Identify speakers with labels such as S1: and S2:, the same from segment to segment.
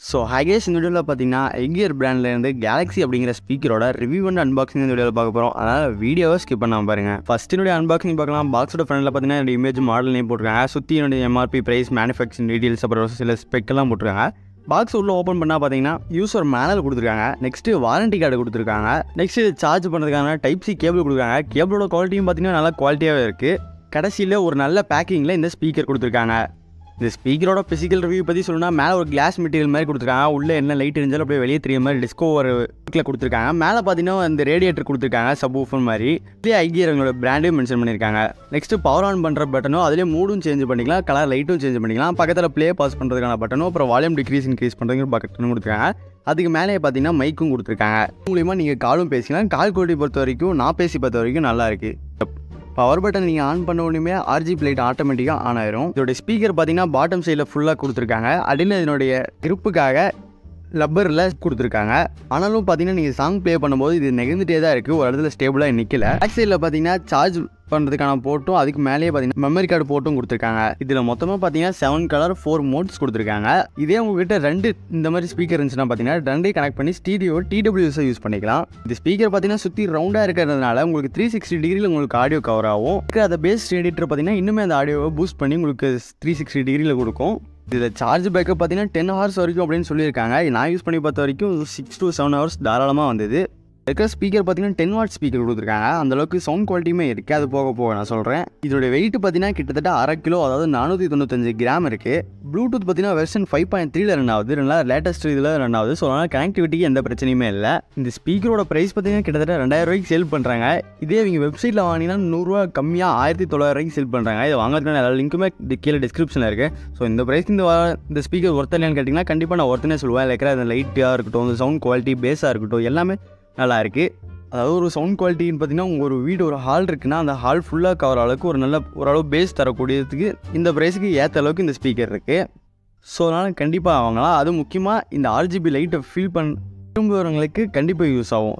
S1: so ஹைகேஸ் இந்த வீடியோவில் பார்த்தீங்கன்னா எங்கியர் பிராண்ட்லேருந்து கேலக்ஸி அப்படிங்கிற ஸ்பீக்கரோட ரிவ்யூ அண்ட் அன்பாக்சிங் இந்த வீடியோவில் பார்க்க போகிறோம் அதனால் வீடியோவை ஸ்கிப் பண்ணாமல் பாருங்க ஃபர்ஸ்ட் என்னுடைய அன்பாக்சிங் பார்க்கலாம் பாக்ஸோட ஃப்ரண்டில் பார்த்தீங்கன்னா என்னோட இமேஜ் மாடல் நேம் போட்டிருக்காங்க சுற்றி என்னுடைய எம்ஆர்பி ப்ரைஸ் மேனுஃபேக்சரிங் டீட்டெயில்ஸ் அப்புறம் சில ஸ்பெக்கெல்லாம் போட்டிருக்காங்க பாக்ஸ் உள்ள ஓப்பன் பண்ணால் பார்த்தீங்கன்னா யூஸர் மேனல் கொடுத்துருக்காங்க நெக்ஸ்ட்டு வாரண்டி கார்டு கொடுத்துருக்காங்க நெக்ஸ்ட் சார்ஜ் பண்ணுறதுக்கான டைப் சி கேபிள் கொடுத்துருக்காங்க கேபிளோட குவாலிட்டியும் பார்த்தீங்கன்னா நல்லா குவாலிட்டியாகவே இருக்குது கடைசியில் ஒரு நல்ல பேக்கிங்கில் இந்த ஸ்பீக்கர் கொடுத்துருக்காங்க இந்த ஸ்பீக்கரோட ஃபிசிக்கல் ரிவ்யூ பற்றி சொல்லணும்னா மேலே ஒரு கிளாஸ் மெட்டீரியல் மாதிரி கொடுத்துருக்காங்க உள்ளே என்ன லைட் இருந்தாலும் அப்படியே வெளியே தெரிய மாதிரி டிஸ்கோ ஒரு வீட்டில் கொடுத்துருக்காங்க மேலே பார்த்தீங்கன்னா இந்த ரேடியேட்டர் கொடுத்துருக்காங்க சப் ஊஃபன் மாதிரி இதே ஐகியர் அவங்களோட பிராண்டையும் மென்ஷன் பண்ணியிருக்காங்க நெக்ஸ்ட்டு பவர் ஆன் பண்ணுற பட்டனும் அதிலே மூடும் சேஞ்ச் பண்ணிக்கலாம் கலர் லைட்டும் சேஞ்ச் பண்ணிக்கலாம் பக்கத்தில் ப்ளே பாஸ் பண்ணுறதுக்கான பட்டனும் அப்புறம் வால்யூம் டிக்ரீஸ் இன்க்ரீஸ் பண்ணுறதுக்கு பட்டனும் கொடுத்துருக்காங்க அதுக்கு மேலே பார்த்தீங்கன்னா மைக்கும் கொடுத்துருக்காங்க மூலியமாக நீங்கள் காலும் பேசிக்கலாம் கால் குவாலிட்டி பொறுத்த வரைக்கும் நான் பேசி பார்த்த வரைக்கும் நல்லா இருக்குது பவர் பட்டன் நீங்கள் ஆன் பண்ண உடனே ஆர்ஜி லைட் ஆட்டோமேட்டிக்காக ஆன் ஆயிரும் இதோட ஸ்பீக்கர் பார்த்தீங்கன்னா பாட்டம் சைடில் ஃபுல்லாக கொடுத்துருக்காங்க அடியில் இதனுடைய இருப்புக்காக லப்பரில் கொடுத்துருக்காங்க ஆனாலும் பார்த்தீங்கன்னா நீங்கள் சாங் ப்ளே பண்ணும்போது இது நெகிழ்ந்துட்டே தான் இருக்குது ஒரு இடத்துல ஸ்டேபிளாக நிற்கல பேக் சைடில் பார்த்தீங்கன்னா சார்ஜ் பண்ணுறதுக்கான போட்டும் அதுக்கு மேலேயே பார்த்தீங்கன்னா மெமரி கார்டு போட்டும் கொடுத்துருக்காங்க இதில் மொத்தமாக பார்த்தீங்கன்னா செவன் கலர் ஃபோர் மோட்ஸ் கொடுத்துருக்காங்க இதே உங்ககிட்ட ரெண்டு இந்த மாதிரி ஸ்பீக்கர் இருந்துச்சுன்னா பார்த்தீங்கன்னா ரெண்டையும் கனெக்ட் பண்ணி ஸ்டீடியோ டிடபிள்யூஸை யூஸ் பண்ணிக்கலாம் இந்த ஸ்பீக்கர் பார்த்தீங்கன்னா சுற்றி ரவுண்டாக இருக்கிறதுனால உங்களுக்கு த்ரீ சிக்ஸ்டி டிகிரியில் உங்களுக்கு ஆடியோ கவர் ஆகும் அந்த பேஸ் எடிட்டர் பார்த்தீங்கன்னா இன்னுமே அந்த ஆடியோவை பூஸ்ட் பண்ணி உங்களுக்கு த்ரீ சிக்ஸ்டி டிகிரியில் கொடுக்கும் இதில் சார்ஜ் பேக்கப் பார்த்தீங்கன்னா டென் ஹவர்ஸ் வரைக்கும் அப்படின்னு சொல்லியிருக்காங்க நான் யூஸ் பண்ணி பார்த்த வரைக்கும் சிக்ஸ் டு செவன் ஹவர்ஸ் தாராளமாக வந்தது இருக்கிற ஸ்பீக்கர் பார்த்தீங்கன்னா டென் வாட் ஸ்பீக்கர் கொடுத்துருக்காங்க அந்த அளவுக்கு சவுண்ட் குவாலிட்டியுமே இருக்குது அது போக போக நான் சொல்கிறேன் இதோட வெயிட் பார்த்தீங்கன்னா கிட்டத்தட்ட அரை கிலோ அதாவது நானூற்றி தொண்ணூத்தஞ்சு கிராம் இருக்குது ப்ளூடூத் பார்த்தீங்கன்னா வெர்ஷன் ஃபைவ் பாயிண்ட் த்ரீல ரன் ஆகுது ரெண்டா லேட்டஸ்ட் இதில் ரன் ஆகுது ஸோ அதனால் கனெக்டிவிட்டிக்கு எந்த பிரச்சனையுமே இல்லை இந்த ஸ்பீக்கரோட ப்ரைஸ் பார்த்தீங்கன்னா கிட்டத்தட்ட ரெண்டாயிரம் ரூபாய்க்கு சேல் பண்ணுறாங்க இதே இவங்க வெப்சைட்டில் வாங்கினா நூறுரூவா கம்மியாக ஆயிரத்தி தொள்ளாயிரம் ரூபாய்க்கு சேல் பண்ணுறாங்க இதை வாங்குறதுக்கான எல்லா லிங்க்குமே கீழே டிஸ்கிரிப்ஷனில் இருக்குது ஸோ இந்த ப்ரைஸ் இந்த வா- இந்த ஸ்பீக்கர் ஒருத்தர் இல்லையான்னு கேட்டிங்கன்னா கண்டிப்பாக நான் ஒருத்தனே சொல்லுவேன் இருக்கிற அந்த லைட்டாக இருக்கட்டும் அந்த சவுண்ட் குவாலிட்டி பேஸாக இருக்கட்டும் எல்லாமே நல்லா இருக்குது அதாவது ஒரு சவுண்ட் குவாலிட்டின்னு பார்த்தீங்கன்னா உங்கள் ஒரு வீடு ஒரு ஹால் இருக்குன்னா அந்த ஹால் ஃபுல்லாக கவர் அளவுக்கு ஒரு நல்ல ஓரளவு பேஸ் தரக்கூடியதுக்கு இந்த ப்ரைஸுக்கு ஏற்ற அளவுக்கு இந்த ஸ்பீக்கர் இருக்குது ஸோ அதனால் கண்டிப்பாக வாங்கலாம் அது முக்கியமாக இந்த ஆர்ஜிபி லைட்டை ஃபீல் பண்ண விரும்புகிறவங்களுக்கு கண்டிப்பாக யூஸ் ஆகும்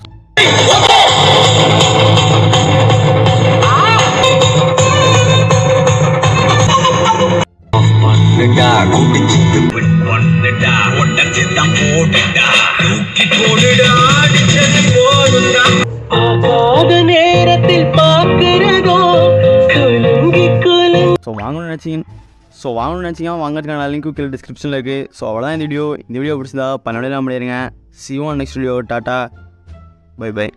S2: பண்ணுடா குடிச்சிட்டு
S3: ஒன்னுடா ஒட்டச்சித்தான் போட்டுடா தூக்கி போடுடா அடிச்சது போதுடா
S4: ஆகாத நேரத்தில் பார்க்கிறதோ குலுங்கி குலுங்கி
S1: ஸோ வாங்கணும்னு நினச்சிங்க ஸோ வாங்கணும்னு நினச்சிங்கன்னா வாங்குறதுக்கான லிங்க்கு கீழே டிஸ்கிரிப்ஷனில் இருக்குது ஸோ அவ்வளோதான் இந்த வீடியோ இந்த வீடியோ பிடிச்சதா பன்னெண்டு பண்ணிடுங்க சிவன் next video tata bye by